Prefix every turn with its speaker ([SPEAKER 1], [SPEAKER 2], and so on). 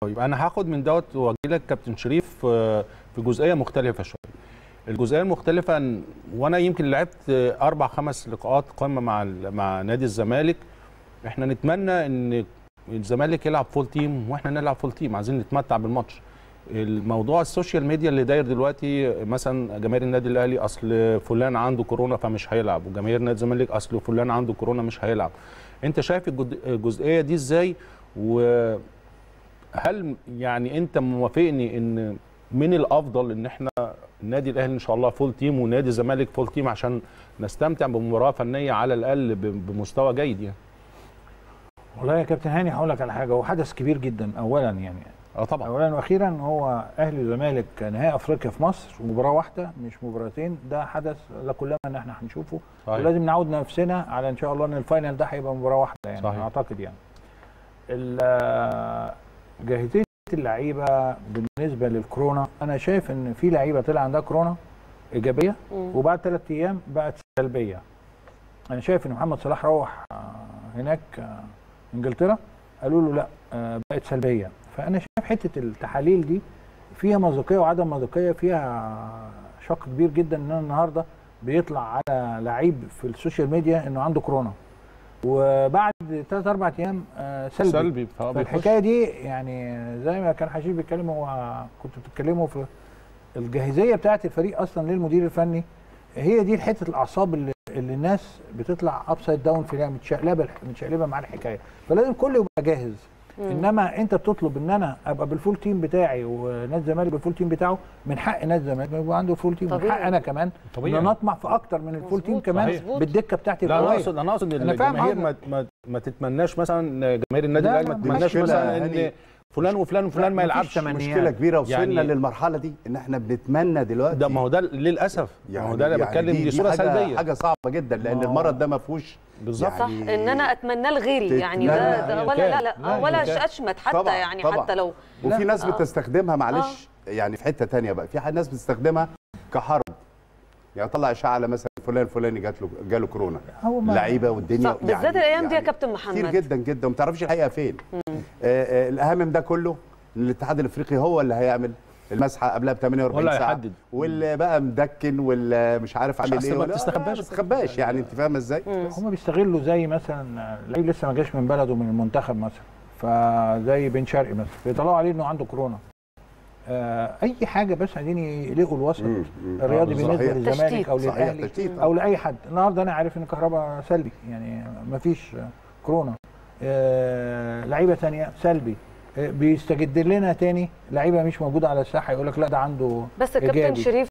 [SPEAKER 1] طيب انا هاخد من دوت واجي لك كابتن شريف آه، في جزئيه مختلفه شويه الجزئيه المختلفه إن- وانا يمكن لعبت آه، اربع خمس لقاءات قمه مع ال- مع نادي الزمالك احنا نتمنى ان الزمالك يلعب فول تيم واحنا نلعب فول تيم عايزين نتمتع بالماتش الموضوع السوشيال ميديا اللي داير دلوقتي مثلا جماهير النادي الاهلي اصل فلان عنده كورونا فمش هيلعب وجماهير نادي الزمالك اصل فلان عنده كورونا مش هيلعب انت شايف الجد- الجزئيه دي ازاي وهل يعني انت موافقني ان من الافضل ان احنا النادي الاهلي ان شاء الله فول تيم ونادي الزمالك فول تيم عشان نستمتع بمباراه فنيه على الاقل ب- بمستوى جيد يعني
[SPEAKER 2] والله يا كابتن هاني هقول لك على حاجه هو حدث كبير جدا اولا يعني
[SPEAKER 1] اه طبعا
[SPEAKER 2] اولا واخيرا هو اهلي والزمالك نهائي افريقيا في مصر مباراه واحده مش مباراتين ده حدث لا كلما ان احنا هنشوفه
[SPEAKER 1] صحيح.
[SPEAKER 2] ولازم نعود نفسنا على ان شاء الله ان الفاينل ده هيبقى مباراه واحده يعني
[SPEAKER 1] صحيح.
[SPEAKER 2] اعتقد يعني ال- جاهزيه اللعيبه بالنسبه للكورونا انا شايف ان في لعيبه طلع عندها كورونا ايجابيه
[SPEAKER 3] مم.
[SPEAKER 2] وبعد ثلاث ايام بقت سلبيه انا شايف ان محمد صلاح روح آه، هناك آه، انجلترا قالوا له لا آه، بقت سلبيه فانا شايف حته التحاليل دي فيها مصداقيه وعدم مصداقيه فيها شق كبير جدا ان أنا النهارده بيطلع على لعيب في السوشيال ميديا انه عنده كورونا وبعد ثلاث اربع ايام آه، سلبي,
[SPEAKER 1] سلبي فهو بيخش.
[SPEAKER 2] فالحكايه دي يعني زي ما كان حشيش بيتكلم هو كنتوا بتتكلموا في الجاهزيه بتاعه الفريق اصلا للمدير الفني هي دي حته الاعصاب اللي, اللي الناس بتطلع ابسايد داون فيها متشقلبه متشقلبه مع الحكايه فلازم كله يبقى جاهز انما انت بتطلب ان انا ابقى بالفول تيم بتاعي ونادي الزمالك بالفول تيم بتاعه من حق نادي الزمالك يبقى عنده فول تيم من
[SPEAKER 3] طبيعي.
[SPEAKER 2] حق انا كمان
[SPEAKER 1] طبيعي.
[SPEAKER 2] ان أنا اطمع في اكتر من الفول تيم
[SPEAKER 3] مظبوط،
[SPEAKER 2] كمان
[SPEAKER 1] صحيح.
[SPEAKER 2] بالدكه بتاعتي
[SPEAKER 1] لا انا
[SPEAKER 2] الأوائل.
[SPEAKER 1] اقصد انا اقصد
[SPEAKER 2] أنا فاهم
[SPEAKER 1] الجماهير ما,
[SPEAKER 2] قصدك.
[SPEAKER 1] ما, ما تتمناش مثلا جماهير النادي
[SPEAKER 2] لا،
[SPEAKER 1] الاهلي ما
[SPEAKER 2] لا،
[SPEAKER 1] تتمناش
[SPEAKER 4] مشكلة
[SPEAKER 1] مثلا ان
[SPEAKER 4] هاني.
[SPEAKER 1] فلان وفلان وفلان ما
[SPEAKER 2] لا، مفيش
[SPEAKER 1] يلعبش
[SPEAKER 2] تمنيات.
[SPEAKER 4] مشكله كبيره وصلنا
[SPEAKER 1] يعني-
[SPEAKER 4] يعني للمرحله دي ان احنا بنتمنى دلوقتي
[SPEAKER 1] ده ما هو ده للاسف ما هو ده اللي
[SPEAKER 4] يعني
[SPEAKER 1] بتكلم دي, صوره
[SPEAKER 4] حاجة
[SPEAKER 1] سلبيه
[SPEAKER 4] حاجه صعبه جدا لان
[SPEAKER 2] ما هو-
[SPEAKER 4] المرض ده ما فيهوش
[SPEAKER 1] بالظبط
[SPEAKER 3] صح
[SPEAKER 4] يعني
[SPEAKER 3] ان انا اتمناه لغيري
[SPEAKER 4] تت-
[SPEAKER 3] يعني
[SPEAKER 4] لا،
[SPEAKER 3] ده,
[SPEAKER 4] لا،
[SPEAKER 3] ده
[SPEAKER 1] لا،
[SPEAKER 3] ولا لا
[SPEAKER 1] لا،
[SPEAKER 3] لا ولا
[SPEAKER 1] لا.
[SPEAKER 3] اشمت حتى
[SPEAKER 4] طبعاً،
[SPEAKER 3] يعني
[SPEAKER 4] طبعاً.
[SPEAKER 3] حتى لو
[SPEAKER 4] وفي ناس
[SPEAKER 3] آه.
[SPEAKER 4] بتستخدمها معلش يعني في حته تانية بقى في ناس بتستخدمها كحرب يعني طلع اشاعه على مثلا فلان فلاني جات له جاله كورونا
[SPEAKER 2] هو ما-
[SPEAKER 4] اللعيبه والدنيا
[SPEAKER 3] صح، بالذات الأيام دي يا كابتن محمد.
[SPEAKER 4] كتير جدا جدا وما تعرفيش الحقيقه فين آه آه الاهم من ده كله ان الاتحاد الافريقي هو اللي هيعمل المسحه قبلها ب 48
[SPEAKER 1] ولا
[SPEAKER 4] ساعه
[SPEAKER 1] هيحدد.
[SPEAKER 4] واللي بقى مدكن واللي مش عارف عامل
[SPEAKER 1] أصل
[SPEAKER 4] ايه
[SPEAKER 1] ما
[SPEAKER 4] ولا-
[SPEAKER 1] بتستخباش.
[SPEAKER 4] ما بتستخباش يعني انت فاهمه ازاي
[SPEAKER 2] هم بيستغلوا زي مثلا لعيب لسه ما جاش من بلده من المنتخب مثلا فزي بن شرقي مثلا بيطلعوا عليه انه عنده كورونا آه اي حاجه بس عايزين يلغوا الوسط
[SPEAKER 4] مم، مم.
[SPEAKER 2] الرياضي
[SPEAKER 4] آه،
[SPEAKER 2] بالنسبه
[SPEAKER 4] صحيح.
[SPEAKER 2] للزمالك او
[SPEAKER 4] صحيح،
[SPEAKER 2] للاهلي
[SPEAKER 4] تشتيت.
[SPEAKER 2] او لاي حد النهارده انا عارف ان كهربا سلبي يعني ما فيش كورونا آه لعيبه ثانيه سلبي آه بيستجد لنا تاني لعيبه مش موجوده على الساحه يقول لك لا ده عنده
[SPEAKER 3] بس كابتن
[SPEAKER 2] إيجابي.
[SPEAKER 3] شريف